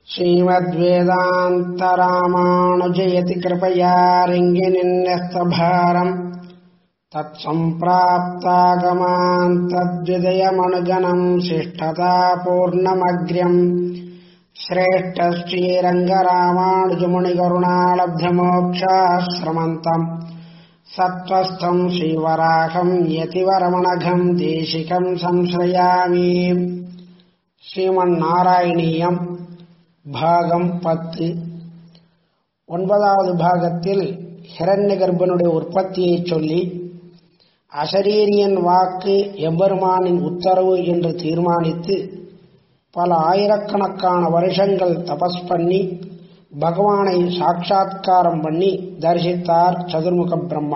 श्रीमद्वेदान्तरामानुजयति कृपया रिङ्गिनिन्यस्तभारम् तत्सम्प्राप्तागमान् तद्विदयमनुगणम् शिष्टतापूर्णमग्र्यम् श्रेष्ठश्रीरङ्गरामानुजमुनिकरुणालब्धमोक्षाश्रमन्तम् सत्त्वस्थम् श्रीवराहम् यतिवरमणघम् देशिकम् संश्रयामि ஸ்ரீமன்னாராயணீயம் பாகம் பத்து ஒன்பதாவது பாகத்தில் ஹிரண்ய கர்ப்பனுடைய உற்பத்தியை சொல்லி அசரீரியன் வாக்கு எம்பெருமானின் உத்தரவு என்று தீர்மானித்து பல ஆயிரக்கணக்கான வருஷங்கள் தபஸ் பண்ணி பகவானை சாட்சா்காரம் பண்ணி தரிசித்தார் சதுர்முக பிரம்மா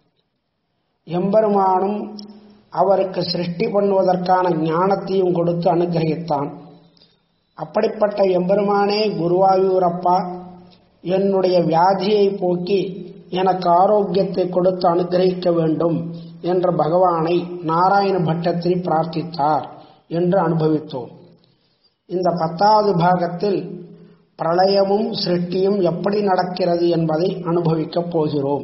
எம்பெருமானும் அவருக்கு சிருஷ்டி பண்ணுவதற்கான ஞானத்தையும் கொடுத்து அனுகிரகித்தான் அப்படிப்பட்ட எம்பெருமானே குருவாயூரப்பா என்னுடைய வியாதியை போக்கி எனக்கு ஆரோக்கியத்தை கொடுத்து அனுகிரகிக்க வேண்டும் என்ற பகவானை நாராயண பட்டத்தில் பிரார்த்தித்தார் என்று அனுபவித்தோம் இந்த பத்தாவது பாகத்தில் பிரளயமும் சிருஷ்டியும் எப்படி நடக்கிறது என்பதை அனுபவிக்கப் போகிறோம்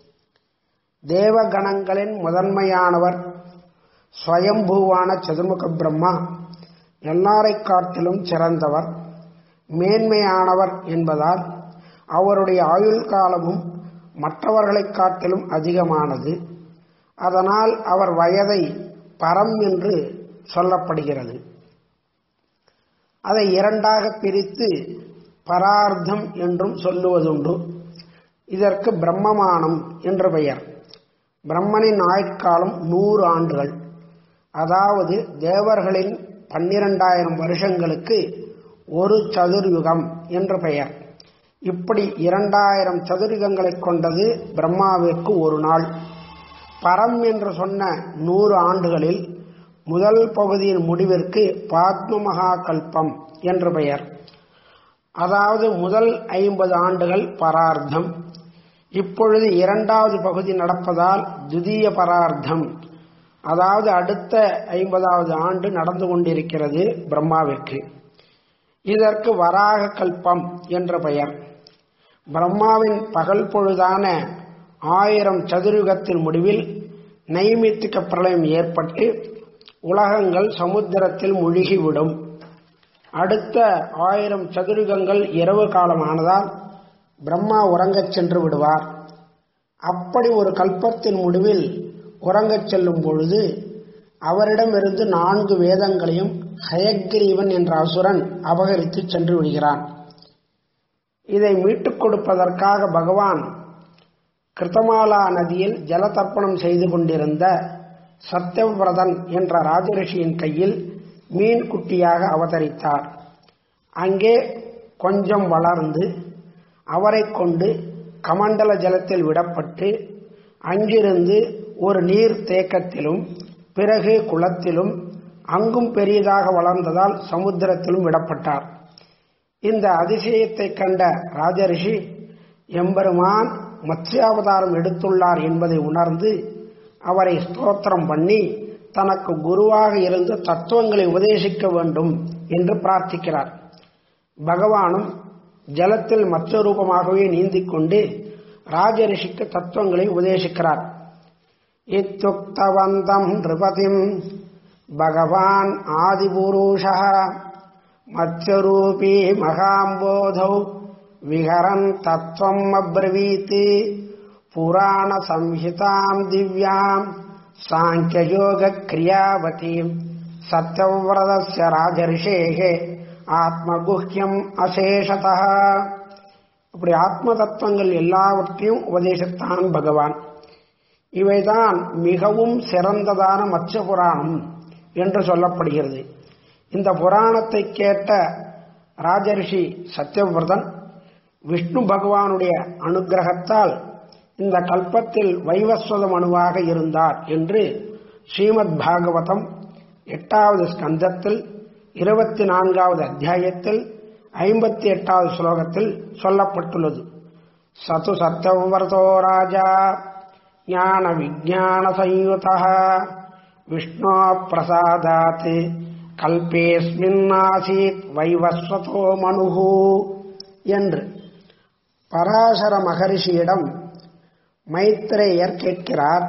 தேவகணங்களின் முதன்மையானவர் ஸ்வயம்பூவான சதுர்முக பிரம்மா எல்லாரை காட்டிலும் சிறந்தவர் மேன்மையானவர் என்பதால் அவருடைய ஆயுள் காலமும் மற்றவர்களைக் காட்டிலும் அதிகமானது அதனால் அவர் வயதை பரம் என்று சொல்லப்படுகிறது அதை இரண்டாக பிரித்து பரார்த்தம் என்றும் சொல்லுவதுண்டு இதற்கு பிரம்மமானம் என்று பெயர் பிரம்மனின் ஆயுட்காலம் நூறு ஆண்டுகள் அதாவது தேவர்களின் பன்னிரண்டாயிரம் வருஷங்களுக்கு ஒரு சதுர்யுகம் என்று பெயர் இப்படி இரண்டாயிரம் சதுர்யுகங்களை கொண்டது பிரம்மாவிற்கு ஒரு நாள் பரம் என்று சொன்ன நூறு ஆண்டுகளில் முதல் பகுதியின் முடிவிற்கு பாத்ம மகா கல்பம் என்று பெயர் அதாவது முதல் ஐம்பது ஆண்டுகள் பரார்த்தம் இப்பொழுது இரண்டாவது பகுதி நடப்பதால் துதிய பரார்த்தம் அதாவது அடுத்த ஐம்பதாவது ஆண்டு நடந்து கொண்டிருக்கிறது பிரம்மாவிற்கு இதற்கு வராக கல்பம் என்ற பெயர் பிரம்மாவின் பகல் பொழுதான ஆயிரம் சதுர்யுகத்தின் முடிவில் நைமித்திக பிரளயம் ஏற்பட்டு உலகங்கள் சமுத்திரத்தில் முழுகிவிடும் அடுத்த ஆயிரம் சதுர்யுகங்கள் இரவு காலமானதால் பிரம்மா உறங்கச் சென்று விடுவார் அப்படி ஒரு கல்பத்தின் முடிவில் உறங்கச் செல்லும் பொழுது அவரிடமிருந்து நான்கு வேதங்களையும் ஹயக்கிரீவன் என்ற அசுரன் அபகரித்து சென்று விடுகிறான் இதை மீட்டுக் கொடுப்பதற்காக பகவான் கிருத்தமாலா நதியில் ஜலதர்ப்பணம் செய்து கொண்டிருந்த சத்யவிரதன் என்ற ராஜரிஷியின் கையில் மீன் குட்டியாக அவதரித்தார் அங்கே கொஞ்சம் வளர்ந்து அவரை கொண்டு கமண்டல ஜலத்தில் விடப்பட்டு அங்கிருந்து ஒரு நீர் தேக்கத்திலும் பிறகு குளத்திலும் அங்கும் பெரியதாக வளர்ந்ததால் சமுத்திரத்திலும் விடப்பட்டார் இந்த அதிசயத்தை கண்ட ராஜரிஷி எம்பெருமான் மத்ஸ்யாவதாரம் எடுத்துள்ளார் என்பதை உணர்ந்து அவரை ஸ்தோத்திரம் பண்ணி தனக்கு குருவாக இருந்து தத்துவங்களை உபதேசிக்க வேண்டும் என்று பிரார்த்திக்கிறார் பகவானும் ஜலத்தில் மற்ற ரூபமாகவே நீந்திக் கொண்டு ராஜரிஷிக்கு தத்துவங்களை உபதேசிக்கிறார் இத்துக்தவந்தம் நிருபதிம் பகவான் ஆதிபுருஷ மத்யரூபி மகாம்போதௌ விஹரன் தத்துவம் அப்ரவீத் புராண சம்ஹிதாம் திவ்யாம் சாங்கியயோக கிரியாவதீம் சத்யவிரதஸ்ய ராஜரிஷேகே ஆத்மகுஹ்யம் அசேஷதா இப்படி ஆத்ம தத்துவங்கள் எல்லாவற்றையும் உபதேசித்தான் பகவான் இவைதான் மிகவும் சிறந்ததான மச்ச புராணம் என்று சொல்லப்படுகிறது இந்த புராணத்தை கேட்ட ராஜரிஷி சத்யவிரதன் விஷ்ணு பகவானுடைய அனுகிரகத்தால் இந்த கல்பத்தில் வைவஸ்வத மனுவாக இருந்தார் என்று ஸ்ரீமத் பாகவதம் எட்டாவது ஸ்கந்தத்தில் இருபத்தி நான்காவது அத்தியாயத்தில் ஐம்பத்தி எட்டாவது ஸ்லோகத்தில் சொல்லப்பட்டுள்ளது சது சத்யவிரதோ ராஜா ஞான விஜான சயுத விஷ்ணோ பிரசாதாத் கல்பேஸ்மின்னாசீத் வைவஸ்வதோ மனுகு என்று பராசர மகரிஷியிடம் மைத்ரேயர் கேட்கிறார்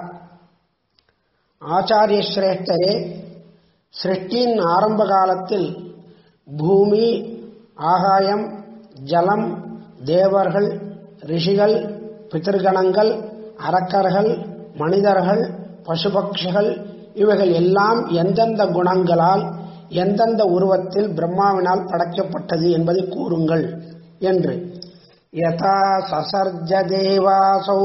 ஆச்சாரிய சிரேஷ்டரே சிருஷ்டியின் ஆரம்ப காலத்தில் பூமி ஆகாயம் ஜலம் தேவர்கள் ரிஷிகள் பிதிர்கணங்கள் அரக்கர்கள் மனிதர்கள் பசுபக்ஷிகள் இவைகள் எல்லாம் எந்தெந்த குணங்களால் எந்தெந்த உருவத்தில் பிரம்மாவினால் படைக்கப்பட்டது என்பதை கூறுங்கள் என்று யதா சசர்ஜ தேவாசௌ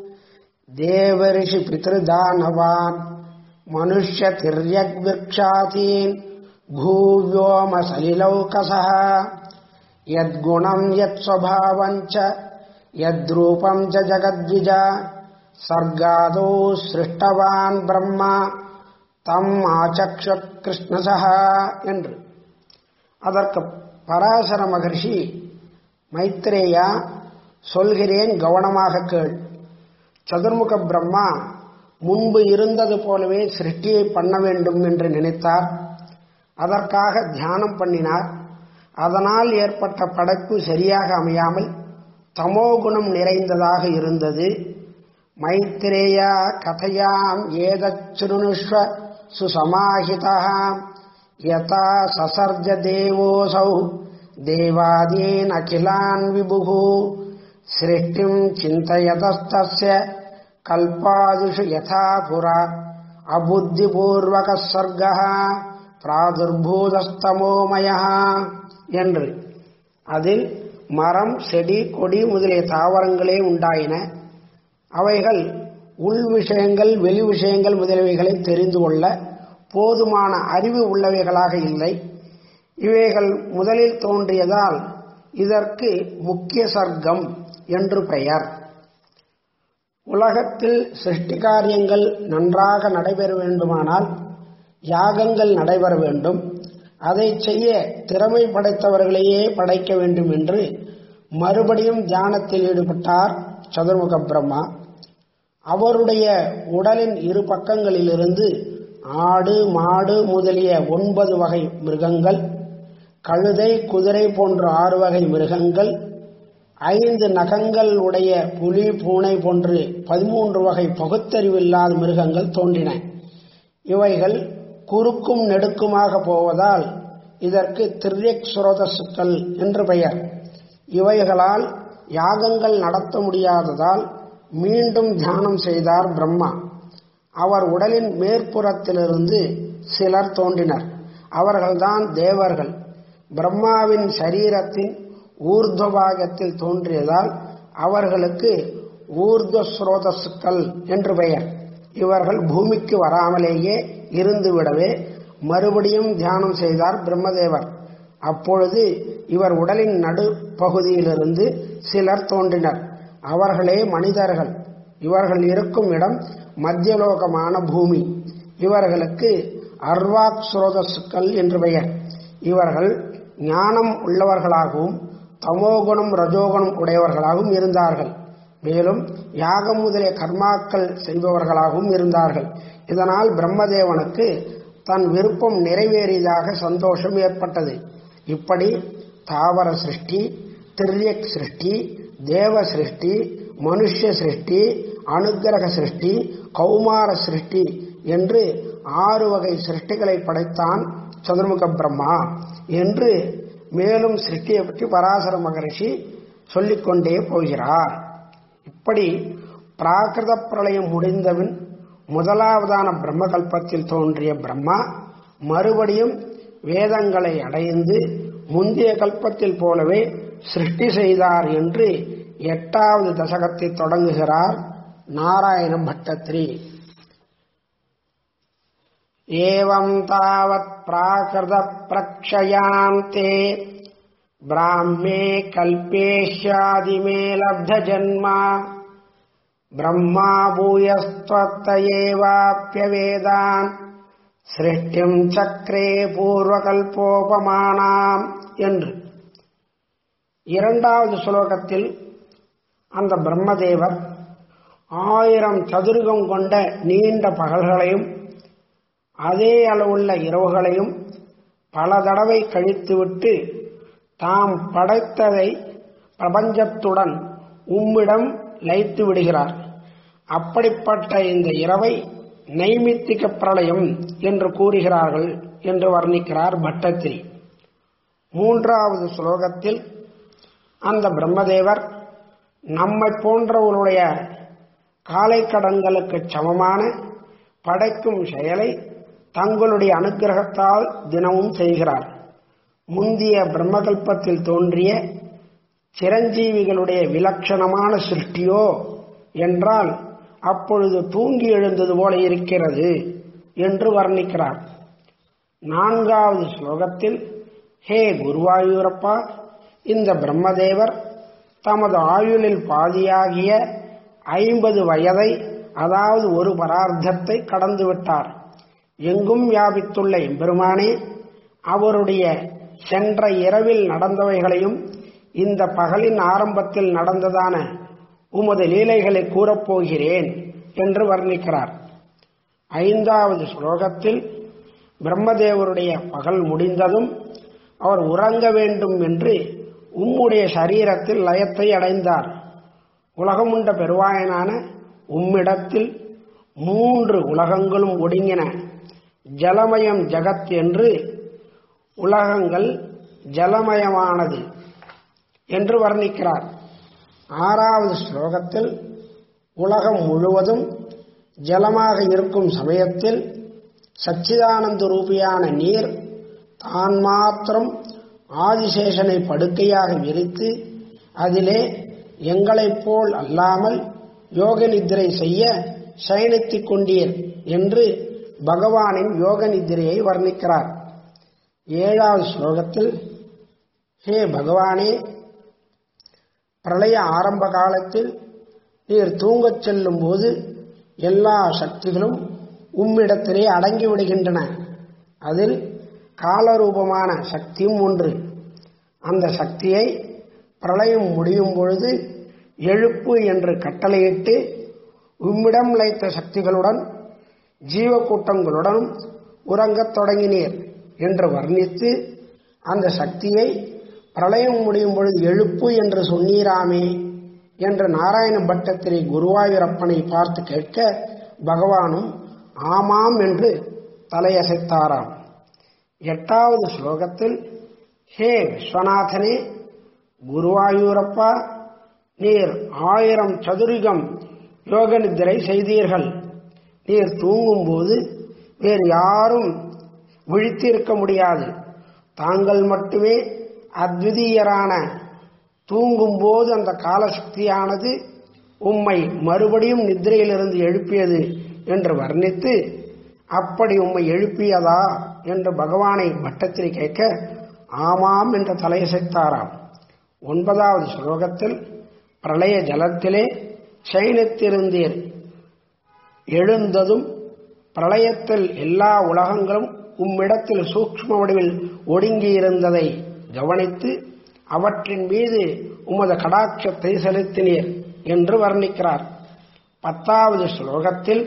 தேவரிஷி பிதிருதானவான் மனுஷ்ய திரியக்விக்ஷாதீன் भूव्योम सलिलौकसः यद्गुणम् यत्स्वभावम् च यद्रूपम् च जगद्विज सर्गादौ सृष्टवान् ब्रह्मा தம் ஆச்சக்ஷ கிருஷ்ணசா என்று அதற்கு பராசர மகர்ஷி மைத்ரேயா சொல்கிறேன் கவனமாக கேள் சதுர்முக பிரம்மா முன்பு இருந்தது போலவே சிருஷ்டியை பண்ண வேண்டும் என்று நினைத்தார் அதற்காக தியானம் பண்ணினார் அதனால் ஏற்பட்ட படைப்பு சரியாக அமையாமல் தமோகுணம் நிறைந்ததாக இருந்தது மைத்ரேயா கதையாம் ஏதச்சுருணுஷ்வ சுசமாஹிதா யதா சசர்ஜ தேவோசௌ தேவாதீன் அகிலான் விபுகு சிருஷ்டிம் சிந்தயதஸ்தஸ்ய கல்பாதிஷு யதா புரா அபுத்திபூர்வக சர்கா பிராதுர்பூதஸ்தமோமய என்று அதில் மரம் செடி கொடி முதலிய தாவரங்களே உண்டாயின அவைகள் உள் விஷயங்கள் வெளி விஷயங்கள் முதலியவைகளை தெரிந்து கொள்ள போதுமான அறிவு உள்ளவைகளாக இல்லை இவைகள் முதலில் தோன்றியதால் இதற்கு முக்கிய சர்க்கம் என்று பெயர் உலகத்தில் சிருஷ்டி காரியங்கள் நன்றாக நடைபெற வேண்டுமானால் யாகங்கள் நடைபெற வேண்டும் அதை செய்ய திறமை படைத்தவர்களையே படைக்க வேண்டும் என்று மறுபடியும் தியானத்தில் ஈடுபட்டார் சதுர்முக பிரம்மா அவருடைய உடலின் இரு பக்கங்களிலிருந்து ஆடு மாடு முதலிய ஒன்பது வகை மிருகங்கள் கழுதை குதிரை போன்ற ஆறு வகை மிருகங்கள் ஐந்து நகங்கள் உடைய புலி பூனை போன்று பதிமூன்று வகை பகுத்தறிவில்லாத மிருகங்கள் தோன்றின இவைகள் குறுக்கும் நெடுக்குமாக போவதால் இதற்கு திரியக் சுரோதசுக்கள் என்று பெயர் இவைகளால் யாகங்கள் நடத்த முடியாததால் மீண்டும் தியானம் செய்தார் பிரம்மா அவர் உடலின் மேற்புறத்திலிருந்து சிலர் தோன்றினர் அவர்கள்தான் தேவர்கள் பிரம்மாவின் சரீரத்தின் ஊர்துவபாகத்தில் தோன்றியதால் அவர்களுக்கு ஊர்துவ ஸ்ரோதசுக்கள் என்று பெயர் இவர்கள் பூமிக்கு வராமலேயே இருந்துவிடவே மறுபடியும் தியானம் செய்தார் பிரம்மதேவர் அப்பொழுது இவர் உடலின் நடு பகுதியிலிருந்து சிலர் தோன்றினர் அவர்களே மனிதர்கள் இவர்கள் இருக்கும் இடம் மத்தியலோகமான பூமி இவர்களுக்கு அர்வாக் சுரோதசுக்கள் என்று பெயர் இவர்கள் ஞானம் உள்ளவர்களாகவும் தமோகுணம் ரஜோகுணம் உடையவர்களாகவும் இருந்தார்கள் மேலும் யாகம் முதலிய கர்மாக்கள் செய்பவர்களாகவும் இருந்தார்கள் இதனால் பிரம்மதேவனுக்கு தன் விருப்பம் நிறைவேறியதாக சந்தோஷம் ஏற்பட்டது இப்படி தாவர சிருஷ்டி திரியக் சிருஷ்டி தேவ சிருஷ்டி மனுஷ சிருஷ்டி அனுக்கிரக சிருஷ்டி கௌமார சிருஷ்டி என்று ஆறு வகை சிருஷ்டிகளை படைத்தான் சதுர்முக பிரம்மா என்று மேலும் சிருஷ்டியை பற்றி பராசர மகரிஷி சொல்லிக்கொண்டே போகிறார் இப்படி பிராகிருத பிரளயம் முடிந்தபின் முதலாவதான பிரம்மகல்பத்தில் தோன்றிய பிரம்மா மறுபடியும் வேதங்களை அடைந்து முந்தைய கல்பத்தில் போலவே சிருஷ்டி செய்தார் என்று எட்டாவது தசகத்தை தொடங்குகிறார் நாராயண பட்டத்ரி ஏவம் தாவத் பிராகிருத பிரக்ஷயாந்தே பிராமே கல்பேஷ்யாதிமே லப்த ஜன்மா பிரம்மா பூயஸ்துவத்தையேவாப்பியவேதான் சிருஷ்டிம் சக்கரே பூர்வகல்போபமானாம் என்று இரண்டாவது ஸ்லோகத்தில் அந்த பிரம்மதேவர் ஆயிரம் சதுர்கம் கொண்ட நீண்ட பகல்களையும் அதே அளவுள்ள இரவுகளையும் பல தடவை கழித்துவிட்டு தாம் படைத்ததை பிரபஞ்சத்துடன் உம்மிடம் லைத்து விடுகிறார் அப்படிப்பட்ட இந்த இரவை நைமித்திக பிரளயம் என்று கூறுகிறார்கள் என்று வர்ணிக்கிறார் பட்டத்திரி மூன்றாவது ஸ்லோகத்தில் அந்த பிரம்மதேவர் நம்மை போன்றவர்களுடைய காலை கடன்களுக்கு சமமான படைக்கும் செயலை தங்களுடைய அனுகிரகத்தால் தினமும் செய்கிறார் முந்திய பிரம்மகல்பத்தில் தோன்றிய சிரஞ்சீவிகளுடைய விலட்சணமான சிருஷ்டியோ என்றால் அப்பொழுது தூங்கி எழுந்தது போல இருக்கிறது என்று வர்ணிக்கிறார் நான்காவது ஸ்லோகத்தில் ஹே குருவாயூரப்பா இந்த பிரம்மதேவர் தமது ஆயுளில் பாதியாகிய ஐம்பது வயதை அதாவது ஒரு பரார்த்தத்தை கடந்து விட்டார் எங்கும் வியாபித்துள்ள எம்பெருமானே அவருடைய சென்ற இரவில் நடந்தவைகளையும் இந்த பகலின் ஆரம்பத்தில் நடந்ததான உமது லீலைகளை கூறப்போகிறேன் என்று வர்ணிக்கிறார் ஐந்தாவது ஸ்லோகத்தில் பிரம்மதேவருடைய பகல் முடிந்ததும் அவர் உறங்க வேண்டும் என்று உம்முடைய சரீரத்தில் லயத்தை அடைந்தார் உலகமுண்ட பெருவாயனான உம்மிடத்தில் மூன்று உலகங்களும் ஒடுங்கின ஜலமயம் ஜகத் என்று உலகங்கள் ஜலமயமானது என்று வர்ணிக்கிறார் ஆறாவது ஸ்லோகத்தில் உலகம் முழுவதும் ஜலமாக இருக்கும் சமயத்தில் சச்சிதானந்த ரூபியான நீர் தான் மாத்திரம் ஆதிசேஷனை படுக்கையாக விரித்து அதிலே எங்களைப் போல் அல்லாமல் யோக நித்திரை செய்ய சயனித்துக் கொண்டீர் என்று பகவானின் யோக நித்திரையை வர்ணிக்கிறார் ஏழாவது ஸ்லோகத்தில் ஹே பகவானே பிரளய ஆரம்ப காலத்தில் நீர் தூங்கச் செல்லும் போது எல்லா சக்திகளும் உம்மிடத்திலே அடங்கிவிடுகின்றன அதில் காலரூபமான சக்தியும் ஒன்று அந்த சக்தியை பிரளயம் முடியும் பொழுது எழுப்பு என்று கட்டளையிட்டு உம்மிடம் லைத்த சக்திகளுடன் ஜீவக்கூட்டங்களுடனும் உறங்கத் தொடங்கினீர் என்று வர்ணித்து அந்த சக்தியை பிரளயம் முடியும் பொழுது எழுப்பு என்று சொன்னீராமே என்று நாராயண பட்டத்திரி குருவாயூரப்பனை பார்த்து கேட்க பகவானும் ஆமாம் என்று தலையசைத்தாராம் எட்டாவது ஸ்லோகத்தில் ஹே விஸ்வநாதனே குருவாயூரப்பா நீர் ஆயிரம் சதுரிகம் யோக நித்திரை செய்தீர்கள் நீர் தூங்கும்போது வேறு யாரும் விழித்திருக்க முடியாது தாங்கள் மட்டுமே அத்விதீயரான தூங்கும்போது அந்த காலசக்தியானது உம்மை மறுபடியும் நித்திரையிலிருந்து எழுப்பியது என்று வர்ணித்து அப்படி உம்மை எழுப்பியதா என்று பகவானை பட்டத்தில் கேட்க ஆமாம் என்று தலையசைத்தாராம் ஒன்பதாவது ஸ்லோகத்தில் பிரளய ஜலத்திலே சைனத்திருந்தீர் எழுந்ததும் பிரளயத்தில் எல்லா உலகங்களும் உம்மிடத்தில் சூக்ஷ்ம வடிவில் ஒடுங்கியிருந்ததை கவனித்து அவற்றின் மீது உமது கடாட்சத்தை செலுத்தினீர் என்று வர்ணிக்கிறார் பத்தாவது ஸ்லோகத்தில்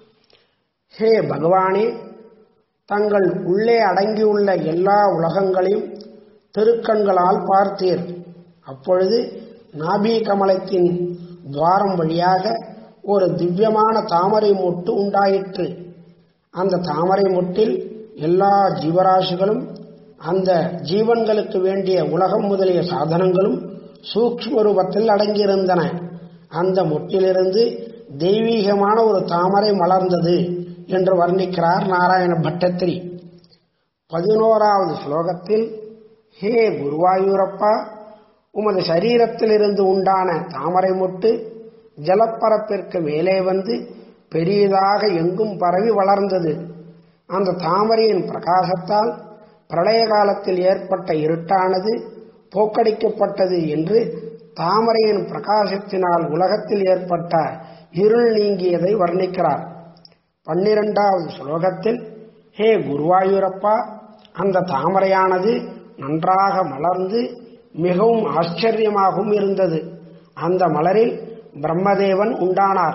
ஹே பகவானே தங்கள் உள்ளே அடங்கியுள்ள எல்லா உலகங்களையும் திருக்கண்களால் பார்த்தீர் அப்பொழுது நாபி கமலத்தின் துவாரம் வழியாக ஒரு திவ்யமான தாமரை மொட்டு உண்டாயிற்று அந்த தாமரை மொட்டில் எல்லா ஜீவராசிகளும் அந்த ஜீவன்களுக்கு வேண்டிய உலகம் முதலிய சாதனங்களும் சூக்ஷ்ம ரூபத்தில் அடங்கியிருந்தன அந்த மொட்டிலிருந்து தெய்வீகமான ஒரு தாமரை மலர்ந்தது என்று வர்ணிக்கிறார் நாராயண பட்டத்திரி பதினோராவது ஸ்லோகத்தில் ஹே குருவாயூரப்பா உமது சரீரத்திலிருந்து உண்டான தாமரை மொட்டு ஜலப்பரப்பிற்கு மேலே வந்து பெரியதாக எங்கும் பரவி வளர்ந்தது அந்த தாமரையின் பிரகாசத்தால் பிரளய காலத்தில் ஏற்பட்ட இருட்டானது போக்கடிக்கப்பட்டது என்று தாமரையின் பிரகாசத்தினால் உலகத்தில் ஏற்பட்ட இருள் நீங்கியதை வர்ணிக்கிறார் பன்னிரெண்டாவது ஸ்லோகத்தில் ஹே குருவாயூரப்பா அந்த தாமரையானது நன்றாக மலர்ந்து மிகவும் ஆச்சரியமாகவும் இருந்தது அந்த மலரில் பிரம்மதேவன் உண்டானார்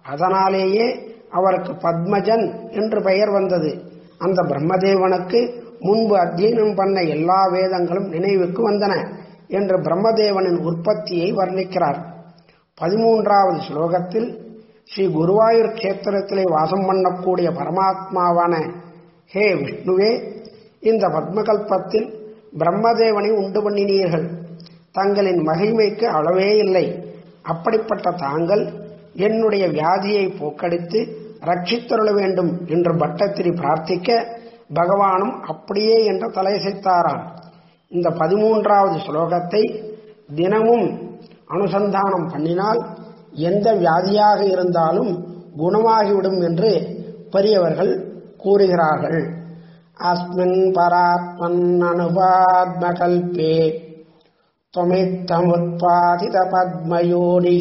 அதனாலேயே அவருக்கு பத்மஜன் என்று பெயர் வந்தது அந்த பிரம்மதேவனுக்கு முன்பு அத்தியனம் பண்ண எல்லா வேதங்களும் நினைவுக்கு வந்தன என்று பிரம்மதேவனின் உற்பத்தியை வர்ணிக்கிறார் பதிமூன்றாவது ஸ்லோகத்தில் ஸ்ரீ குருவாயூர் கஷேத்திரத்திலே வாசம் பண்ணக்கூடிய பரமாத்மாவான ஹே விஷ்ணுவே இந்த பத்மகல்பத்தில் பிரம்மதேவனை உண்டு பண்ணினீர்கள் தங்களின் மகிமைக்கு அளவே இல்லை அப்படிப்பட்ட தாங்கள் என்னுடைய வியாதியை போக்கடித்து ரட்சித்தருள வேண்டும் என்று பட்டத்திரி பிரார்த்திக்க பகவானும் அப்படியே என்று தலையசைத்தாராம் இந்த பதிமூன்றாவது ஸ்லோகத்தை தினமும் அனுசந்தானம் பண்ணினால் எந்த வியாதியாக இருந்தாலும் குணமாகிவிடும் என்று பெரியவர்கள் கூறுகிறார்கள் அஸ்மின் பராத்மன் அனுபாத்மகல்பே त्वमित्थमुत्पादित पद्मयोनिः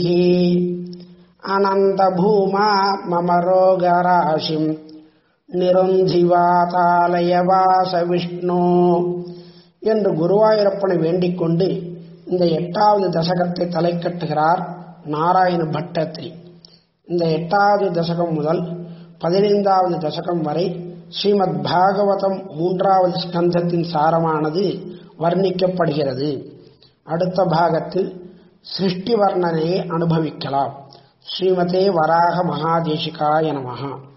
अनन्तभूमा मम रोगराशिम् நிருந்திவாதாலயவாச விஷ்ணு என்று குருவாயூரப்பனை வேண்டிக் கொண்டு இந்த எட்டாவது தசகத்தை தலை கட்டுகிறார் நாராயண பட்டத்திரி இந்த எட்டாவது தசகம் முதல் பதினைந்தாவது தசகம் வரை ஸ்ரீமத் பாகவதம் மூன்றாவது ஸ்கந்தத்தின் சாரமானது வர்ணிக்கப்படுகிறது அடுத்த பாகத்தில் சிருஷ்டி வர்ணனையை அனுபவிக்கலாம் ஸ்ரீமதே வராக மகாதேசிகாய நமகா